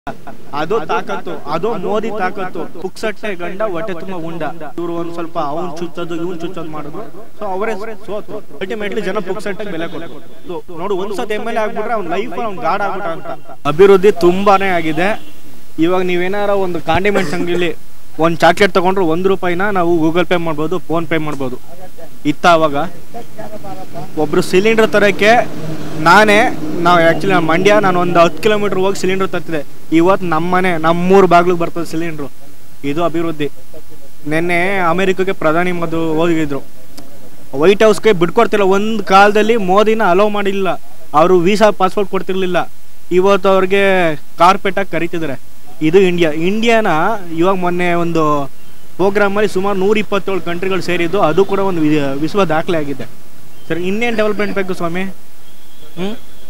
ಅದು ತಾಕತ್ತು ಅದು ಮೋದಿ ತಾಕತ್ತು ಪುಕ್ಸಟ್ಟೆ ಗಂಡ ಹೊಟ್ಟೆ ತುಂಬ ಉಂಡ ಇವ್ರು ಒಂದ್ ಸ್ವಲ್ಪ ಅವ್ನ್ ಚುಚ್ಚೋದು ಇವ್ನ್ ಚುಚ್ಚೋದು ಮಾಡಿದ್ರು ಸೊ ಅವರೇ ಸೋತು ಅಲ್ಟಿಮೇಟ್ಲಿ ಜನ ಪುಕ್ಸಟ್ಟೆ ಬೆಲೆ ಕೊಟ್ಟರು ನೋಡು ಒಂದ್ಸತಿ ಎಮ್ ಎಲ್ ಎ ಆಗ್ಬಿಟ್ರೆ ಅವ್ನ ಲೈಫ್ ಅವ್ನ್ ಗಾಡ್ ಆಗ್ಬಿಟ್ಟ ಅಂತ ಅಭಿವೃದ್ಧಿ ತುಂಬಾನೇ ಆಗಿದೆ ಇವಾಗ ನೀವೇನಾರ ಒಂದು ಕಾಂಡಿಮೆಂಟ್ಸ್ ಅಂಗಡಿಲಿ ಒಂದು ಚಾಕ್ಲೇಟ್ ತಗೊಂಡ್ರೆ ಒಂದು ರೂಪಾಯಿನ ನಾವು ಗೂಗಲ್ ಪೇ ಮಾಡ್ಬೋದು ಫೋನ್ ಪೇ ಮಾಡ್ಬೋದು ಇತ್ತ ಅವಾಗ ಒಬ್ರು ಸಿಲಿಂಡರ್ ತರಕ್ಕೆ ನಾನೇ ನಾವು ಆ್ಯಕ್ಚುಲಿ ನಮ್ಮ ಮಂಡ್ಯ ನಾನು ಒಂದು ಹತ್ತು ಕಿಲೋಮೀಟ್ರ್ ಹೋಗಿ ಸಿಲಿಂಡರ್ ತರ್ತಿದೆ ಇವತ್ತು ನಮ್ಮನೆ ನಮ್ಮೂರು ಬಾಗ್ಲಿಗೆ ಬರ್ತದೆ ಸಿಲಿಂಡ್ರು ಇದು ಅಭಿವೃದ್ಧಿ ನಿನ್ನೆ ಅಮೆರಿಕಕ್ಕೆ ಪ್ರಧಾನಿ ಮೋದಿ ಹೋಗಿದ್ರು ವೈಟ್ ಹೌಸ್ಗೆ ಬಿಟ್ಕೊಡ್ತಿಲ್ಲ ಒಂದು ಕಾಲದಲ್ಲಿ ಮೋದಿನ ಅಲೋ ಮಾಡಿಲ್ಲ ಅವರು ವೀಸಾ ಪಾಸ್ಪೋರ್ಟ್ ಕೊಡ್ತಿರ್ಲಿಲ್ಲ ಇವತ್ತು ಅವ್ರಿಗೆ ಕಾರ್ಪೆಟಾಗಿ ಕರಿತಿದ್ದಾರೆ ಇದು ಇಂಡಿಯಾ ಇಂಡಿಯಾನ ಇವಾಗ ಮೊನ್ನೆ ಒಂದು ಪ್ರೋಗ್ರಾಮಲ್ಲಿ ಸುಮಾರು ನೂರ ಇಪ್ಪತ್ತೇಳು ಕಂಟ್ರಿಗಳು ಸೇರಿದ್ದು ಅದು ಕೂಡ ಒಂದು ವಿ- ವಿಶ್ವ ದಾಖಲೆ ಆಗಿದೆ ಸರಿ ಇನ್ನೇನು ಡೆವಲಪ್ಮೆಂಟ್ ಬೇಕು ಸ್ವಾಮಿ ಹ್ಞೂ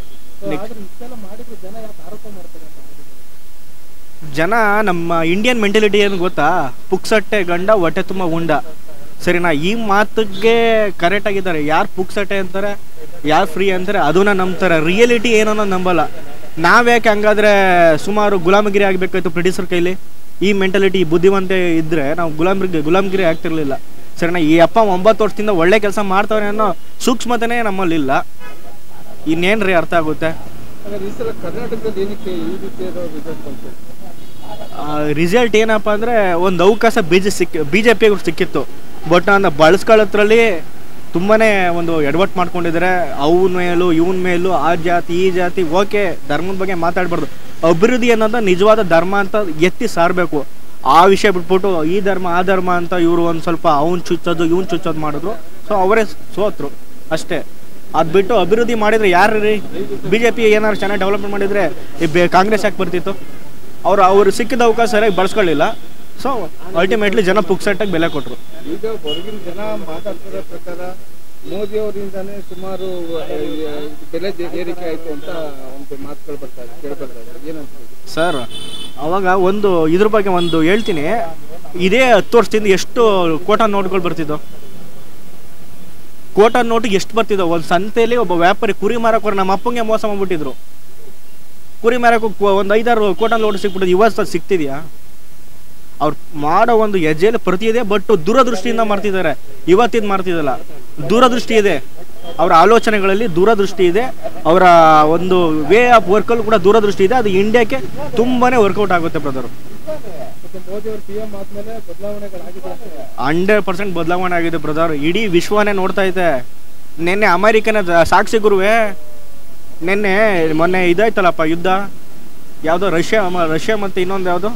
ಜನ ನಮ್ಮ ಇಂಡಿಯನ್ ಮೆಂಟಾಲಿಟಿ ಏನು ಗೊತ್ತಾ ಪುಕ್ಸಟ್ಟೆ ಗಂಡ ಹೊಟ್ಟೆ ತುಂಬ ಉಂಡ ಸರಿನಾ ಈ ಮಾತಿಗೆ ಕರೆಕ್ಟ್ ಆಗಿದ್ದಾರೆ ಯಾರು ಪುಕ್ಸಟ್ಟೆ ಅಂತಾರೆ ಯಾರು ಫ್ರೀ ಅಂತಾರೆ ಅದನ್ನ ನಂಬ್ತಾರೆ ರಿಯಲಿಟಿ ಏನೋ ನಂಬಲ್ಲ ನಾವ್ಯಾಕೆ ಹಂಗಾದ್ರೆ ಸುಮಾರು ಗುಲಾಮಗಿರಿ ಆಗಬೇಕಾಯ್ತು ಪ್ರೊಡ್ಯೂಸರ್ ಕೈಲಿ ಈ ಮೆಂಟಾಲಿಟಿ ಈ ಬುದ್ಧಿವಂತೆ ಇದ್ರೆ ನಾವು ಗುಲಾಮಗಿರಿ ಗುಲಾಮಗಿರಿ ಆಗ್ತಿರ್ಲಿಲ್ಲ ಸರಿನಾ ಈ ಅಪ್ಪ ಒಂಬತ್ತು ವರ್ಷದಿಂದ ಒಳ್ಳೆ ಕೆಲಸ ಮಾಡ್ತಾವ್ರೆ ಅನ್ನೋ ಸೂಕ್ಷ್ಮತೆನೇ ನಮ್ಮಲ್ಲಿ ಇಲ್ಲ ಇನ್ನೇನ್ರಿ ಅರ್ಥ ಆಗುತ್ತೆ ಹಾಗಾದ್ರೆ ಈ ಸಲ ಕರ್ನಾಟಕದಲ್ಲಿ ಏನಕ್ಕೆ ಈ ರೀತಿ ರಿಸಲ್ಟ್ ಬಂತು ರಿಸಲ್ಟ್ ಏನಪ್ಪ ಅಂದರೆ ಒಂದು ಅವಕಾಶ ಬಿ ಜೆ ಸಿಕ್ಕ ಬಿ ಜೆ ಪಿಗೆ ಸಿಕ್ಕಿತ್ತು ಬಟ್ ನಾನು ಬಳಸ್ಕೊಳ್ಳೋದ್ರಲ್ಲಿ ತುಂಬಾ ಒಂದು ಎಡವಟ್ಟು ಮಾಡ್ಕೊಂಡಿದ್ದಾರೆ ಅವನ ಮೇಲೂ ಇವನ ಮೇಲೂ ಆ ಜಾತಿ ಈ ಜಾತಿ ಓಕೆ ಧರ್ಮದ ಬಗ್ಗೆ ಮಾತಾಡಬಾರ್ದು ಅಭಿವೃದ್ಧಿ ಅನ್ನೋದು ನಿಜವಾದ ಧರ್ಮ ಅಂತ ಎತ್ತಿ ಸಾರಬೇಕು ಆ ವಿಷಯ ಬಿಟ್ಬಿಟ್ಟು ಈ ಧರ್ಮ ಆ ಧರ್ಮ ಅಂತ ಇವರು ಒಂದು ಸ್ವಲ್ಪ ಅವ್ನು ಚುಚ್ಚೋದು ಇವ್ನು ಚುಚ್ಚೋದು ಮಾಡಿದ್ರು ಸೊ ಅವರೇ ಸೋತರು ಅಷ್ಟೇ ಅದು ಬಿಟ್ಟು ಅಭಿವೃದ್ಧಿ ಮಾಡಿದ್ರೆ ಯಾರು ರೀ ಬಿ ಜೆ ಪಿ ಏನಾದ್ರು ಚೆನ್ನಾಗಿ ಡೆವಲಪ್ಮೆಂಟ್ ಮಾಡಿದರೆ ಈ ಬೆ ಕಾಂಗ್ರೆಸ್ ಯಾಕೆ ಬರ್ತಿತ್ತು ಅವರು ಅವ್ರು ಸಿಕ್ಕಿದ ಅವಕಾಶ ಸರಿಯಾಗಿ ಬಳಸ್ಕೊಳ್ಳಿಲ್ಲ ಸೊ ಅಲ್ಟಿಮೇಟ್ಲಿ ಜನ ಪುಕ್ಸಟ್ಟಾಗಿ ಬೆಲೆ ಕೊಟ್ಟರು ಈಗ ಹೊರಗಿನ ಜನ ಮಾತಾಡ್ತಿರೋ ಪ್ರಕಾರ ಮೋದಿ ಅವರಿಂದಾನೇ ಸುಮಾರು ಆ, ಈ, ಬೆಲೆ ಜೆ- ಏರಿಕೆ ಆಯ್ತು ಅಂತ ಒಂದು ಮಾತುಗಳು ಬರ್ತಾ ಇದೆ ಕೇಳಿ ಬರ್ತಾ ಇದೆ ಏನಂತ ಸರ್ ಅವಾಗ ಒಂದು ಇದ್ರ ಬಗ್ಗೆ ಒಂದು ಹೇಳ್ತೀನಿ ಇದೇ ಹತ್ತು ವರ್ಷದಿಂದ ಎಷ್ಟು ಕೋಟ ನೋಟ್ಗಳು ಬರ್ತಿದ್ದವು ಕೋಟ ನೋಟ್ ಎಷ್ಟು ಬರ್ತಿದ್ದವು ಒಂದು ಸಂತೆಯಲ್ಲಿ ಒಬ್ಬ ವ್ಯಾಪಾರಿ ಕುರಿ ಮಾರಕ್ಕೆ ನಮ್ಮ ಅಪ್ಪಂಗೆ ಮೋಸ ಮಾಡ್ಬಿಟ್ಟಿದ್ರು ಕುರಿ ಮಾರಕ್ಕೆ ಒಂದು ಐದಾರು ಕೋಟ ನೋಟ್ ಸಿಕ್ಬಿಟ್ಟಿದ್ದು ಇವತ್ತು ಅದು ಸಿಗ್ತಿದ್ಯಾ ಅವ್ರು ಮಾಡೋ ಒಂದು ಹೆಜ್ಜೆಯಲ್ಲಿ ಪ್ರತಿ ಇದೆ ಬಟ್ ದೂರದೃಷ್ಟಿಯಿಂದ ಮಾಡ್ತಿದ್ದಾರೆ ಇವತ್ತಿದ್ ಮಾಡ್ತಿದ್ದಲ್ಲ ದೂರದೃಷ್ಟಿ ಇದೆ ಅವರ ಆಲೋಚನೆಗಳಲ್ಲಿ ದೂರದೃಷ್ಟಿ ಇದೆ ಅವರ ಒಂದು ವೇ ಆಫ್ ವರ್ಕಲ್ಲೂ ಕೂಡ ದೂರದೃಷ್ಟಿ ಇದೆ ಅದು ಇಂಡಿಯಾಕ್ಕೆ ತುಂಬಾನೇ ವರ್ಕೌಟ್ ಆಗುತ್ತೆ ಬ್ರದರ್ ಮತ್ತೆ ಮೋದಿ ಅವರು ಪಿ ಎಂ ಆದ್ಮೇಲೆ ಬದಲಾವಣೆಗಳಾಗಿದೆ ಅಂತ ಹಂಡ್ರೆಡ್ ಪರ್ಸೆಂಟ್ ಬದಲಾವಣೆ ಆಗಿದೆ ಬ್ರದರ್ ಇಡೀ ವಿಶ್ವನೇ ನೋಡ್ತಾ ಐತೆ ನಿನ್ನೆ ಅಮೆರಿಕನ ದ- ಸಾಕ್ಷಿ ಗುರುವೆ ನಿನ್ನೆ ಮೊನ್ನೆ ಇದಾಯ್ತಲ್ಲಪ್ಪ ಯುದ್ಧ ಯಾವುದೋ ರಷ್ಯಾ ಮ- ರಷ್ಯಾ ಮತ್ತು ಇನ್ನೊಂದು ಯಾವುದು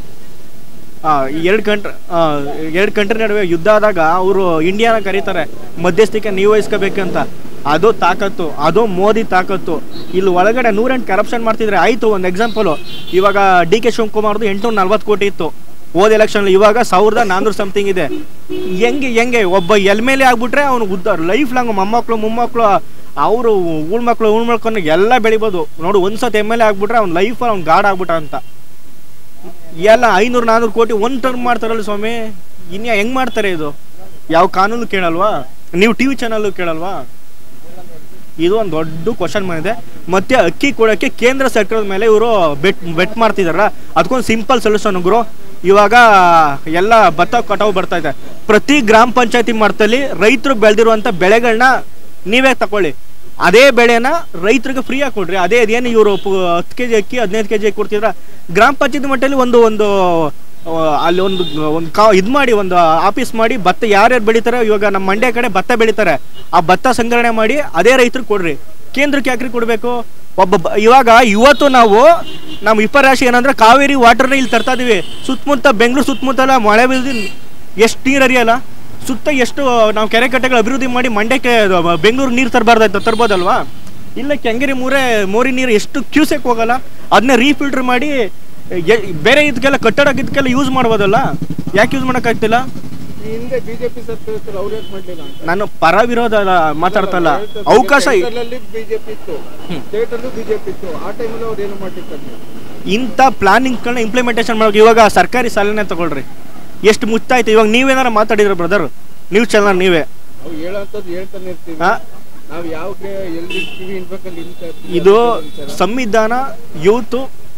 ಎರಡು ಕಂಟ್ರಿ ಎರಡು ಕಂಟ್ರಿ ನಡುವೆ ಯುದ್ಧ ಆದಾಗ ಅವರು ಇಂಡಿಯಾನ ಕರೀತಾರೆ ಮಧ್ಯಸ್ಥಿಕೆ ನೀವು ವಹಿಸ್ಕೋಬೇಕಂತ ಅದು ತಾಕತ್ತು ಅದು ಮೋದಿ ತಾಕತ್ತು ಇಲ್ಲಿ ಒಳಗಡೆ ನೂರೆಂಟು ಕರಪ್ಷನ್ ಮಾಡ್ತಿದ್ರೆ ಆಯಿತು ಒಂದು ಎಕ್ಸಾಂಪಲು ಇವಾಗ ಡಿ ಕೆ ಶಿವಕುಮಾರ್ದು ಎಂಟುನೂರ ನಲ್ವತ್ತು ಕೋಟಿ ಇತ್ತು ಹೋದ ಎಲೆಕ್ಷನ್ ಇವಾಗ ಸಾವಿರದ ನಾನ್ನೂರು ಸಮಥಿಂಗ್ ಇದೆ ಹೆಂಗೆ ಹೆಂಗೆ ಒಬ್ಬ ಎಲ್ ಮೇಲೆ ಆಗ್ಬಿಟ್ರೆ ಅವ್ನು ಉದ್ದ ಲೈಫ್ ಲಾಂಗ್ ಮೊಮ್ಮಕ್ಕಳು ಮೊಮ್ಮಕ್ಕಳು ಅವರು ಉಳ್ಮಕ್ಳು ಉಳ್ಮಕ್ಳು ಎಲ್ಲ ಬೆಳಿಬೋದು ನೋಡು ಒಂದ್ಸತಿ ಎಮ್ ಎಲ್ ಎ ಆಗ್ಬಿಟ್ರೆ ಅವ್ನ ಲೈಫ್ ಅವ್ನು ಗಾಡ್ ಆಗ್ಬಿಟ್ಟ ಅಂತ ಎಲ್ಲ ಐನೂರು ನಾನ್ನೂರು ಕೋಟಿ ಒನ್ ಟರ್ಮ್ ಮಾಡ್ತಾರಲ್ಲ ಸ್ವಾಮಿ ಇನ್ಯಾ ಹೆಂಗ್ ಮಾಡ್ತಾರೆ ಇದು ಯಾವ ಕಾನೂನು ಕೇಳಲ್ವಾ ನೀವು ಟಿ ವಿ ಚಾನಲ್ಲು ಕೇಳಲ್ವಾ ಇದು ಒಂದು ದೊಡ್ಡ ಕ್ವಶನ್ ಬಂದಿದೆ ಮತ್ತೆ ಅಕ್ಕಿ ಕೊಡೋಕ್ಕೆ ಕೇಂದ್ರ ಸರ್ಕಾರದ ಮೇಲೆ ಇವರು ಬೆಟ್ ಬೆಟ್ ಮಾಡ್ತಿದಾರಲ್ಲ ಅದಕ್ಕೊಂದು ಸಿಂಪಲ್ ಸೊಲ್ಯೂಷನ್ ಗುರು ಇವಾಗ ಎಲ್ಲ ಭತ್ತ ಕಟಾವು ಬರ್ತಾ ಇದೆ ಪ್ರತಿ ಗ್ರಾಮ ಪಂಚಾಯತಿ ಮಟ್ಟದಲ್ಲಿ ರೈತರು ಬೆಳೆದಿರುವಂಥ ಬೆಳೆಗಳನ್ನ ನೀವೇ ತಗೊಳ್ಳಿ ಅದೇ ಬೆಳೆನ ರೈತರಿಗೆ ಫ್ರೀಯಾಗಿ ಕೊಡ್ರಿ ಅದೇ ಅದೇನು ಇವರು ಹತ್ತು ಕೆ ಜಿ ಅಕ್ಕಿ ಹದಿನೈದು ಕೆ ಜಿ ಕೊಡ್ತಿದ್ರ ಗ್ರಾಮ ಪಂಚಾಯತಿ ಮಟ್ಟದಲ್ಲಿ ಒಂದು ಒಂದು ಆ, ಅಲ್ಲಿ ಒಂದು ಒಂದು ಕಾ ಇದು ಮಾಡಿ ಒಂದು ಆಫೀಸ್ ಮಾಡಿ ಭತ್ತ ಯಾರ್ಯಾರು ಬೆಳಿತಾರೆ ಇವಾಗ ನಮ್ಮ ಮಂಡ್ಯ ಕಡೆ ಭತ್ತ ಬೆಳಿತಾರೆ ಆ ಭತ್ತ ಸಂಗ್ರಹಣೆ ಮಾಡಿ ಅದೇ ರೈತರಿಗೆ ಕೊಡ್ರಿ ಕೇಂದ್ರಕ್ಕೆ ಯಾಕ್ರಿ ಕೊಡಬೇಕು ಒಬ್ಬ ಬ- ಇವಾಗ ಇವತ್ತು ನಾವು ನಮ್ಮ ವಿಪರಾಶಿ ಏನಂದ್ರೆ ಕಾವೇರಿ ವಾಟರ್ನ ಇಲ್ಲಿ ತರ್ತಾ ಇದೀವಿ ಸುತ್ತಮುತ್ತ ಬೆಂಗಳೂರು ಸುತ್ತಮುತ್ತಲ ಮಳೆ ಬೀಳ್ದು ಎಷ್ಟು ನೀರು ಹರಿಯಲ್ಲ ಸುತ್ತ ಎಷ್ಟು ನಾವು ಕೆರೆ ಕಟ್ಟೆಗಳು ಅಭಿವೃದ್ಧಿ ಮಾಡಿ ಮಂಡ್ಯಕ್ಕೆ ಅದು ಬ- ಬೆಂಗಳೂರು ನೀರು ತರಬಾರ್ದಾಯ್ತು ತರ್ಬೋದಲ್ವಾ ಇಲ್ಲ ಕೆಂಗೇರಿ ಮೂರೇ ಮೋರಿ ನೀರು ಎಷ್ಟು ಕ್ಯೂಸೆಕ್ ಹೋಗಲ್ಲ ಅದನ್ನ ರೀಫಿಲ್ಟರ್ ಮಾಡಿ ಎ- ಬೇರೆ ಇದಕ್ಕೆಲ್ಲ ಕಟ್ಟಡ ಇದಕ್ಕೆಲ್ಲ ಯೂಸ್ ಮಾಡ್ಬೋದಲ್ಲ ಯಾಕೆ ಯೂಸ್ ಮಾಡೋಕ್ಕಾಗ್ತಿಲ್ಲ ಈ ಹಿಂದೆ ಬಿಜೆಪಿ ಸರ್ಕಾರದಲ್ಲಿ ಅವ್ರು ಯಾಕೆ ಮಾಡ್ಲಿಲ್ಲ ಅಂತ ನಾನು ಪರ ವಿರೋಧ ಅಲ್ಲ ಮಾತಾಡ್ತಲ್ಲ ಅವಕಾಶ ಬಿಜೆಪಿ ಇತ್ತು ಸ್ಟೇಟ್ ಅಲ್ಲೂ ಬಿಜೆಪಿ ಇತ್ತು ಆ ಟೈಮಲ್ಲಿ ಅವ್ರು ಏನು ಮಾಡ್ಲಿಕ್ಕೆ ಇಂಥ ಪ್ಲಾನಿಂಗ್ಗಳನ್ನ ಇಂಪ್ಲಿಮೆಂಟೇಷನ್ ಮಾಡೋಕೆ ಇವಾಗ ಸರ್ಕಾರಿ ಸಾಲನೇ ತಗೊಳ್ರಿ ಎಷ್ಟು ಮುಚ್ತಾಯ್ತು ಇವಾಗ ನೀವೇನಾರ ಮಾತಾಡಿದ್ರ ಬ್ರದರ್ ನ್ಯೂಸ್ ಚಾನಲ್ ನೀವೇ ನಾವು ಹೇಳೋಂಥದ್ದು ಹೇಳ್ತಾನೆ ಇರ್ತೀವಿ ಹಾ? ನಾವು ಯಾವ ಎಲ್ಲಿ ಕಿವಿ ಇನ್ಬೇಕಲ್ಲಿ ಇಂತ ಇದು ಸಂವಿಧಾನ ಯೂತು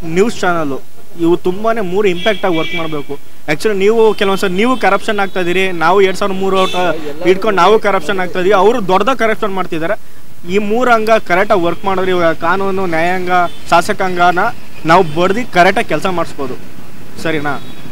ನ್ಯೂಸ್ ಚಾನಲು ಇವು ತುಂಬಾ ಮೂರು ಇಂಪ್ಯಾಕ್ಟಾಗಿ ವರ್ಕ್ ಮಾಡಬೇಕು ಆ್ಯಕ್ಚುಲಿ ನೀವು ಕೆಲವೊಂದ್ಸಲ ನೀವು ಕರಪ್ಷನ್ ಆಗ್ತಾ ಇದೀರಿ ನಾವು ಎರಡು ಸಾವಿರದ ಮೂರು ಇಟ್ಕೊಂಡು ನಾವು ಕರಪ್ಷನ್ ಆಗ್ತಾ ಇದೀವಿ ಅವರು ದೊಡ್ಡದಾಗ ಕರಪ್ಷನ್ ಮಾಡ್ತಿದ್ದಾರೆ ಈ ಮೂರು ಅಂಗ ಕರೆಕ್ಟಾಗಿ ವರ್ಕ್ ಮಾಡಿದ್ರೆ ಇವಾಗ ಕಾನೂನು ನ್ಯಾಯಾಂಗ ಶಾಸಕಾಂಗನ ನಾವು ಬಡ್ದು ಕರೆಕ್ಟಾಗಿ ಕೆಲಸ ಮಾಡಿಸ್ಬೋದು ಸರಿನಾ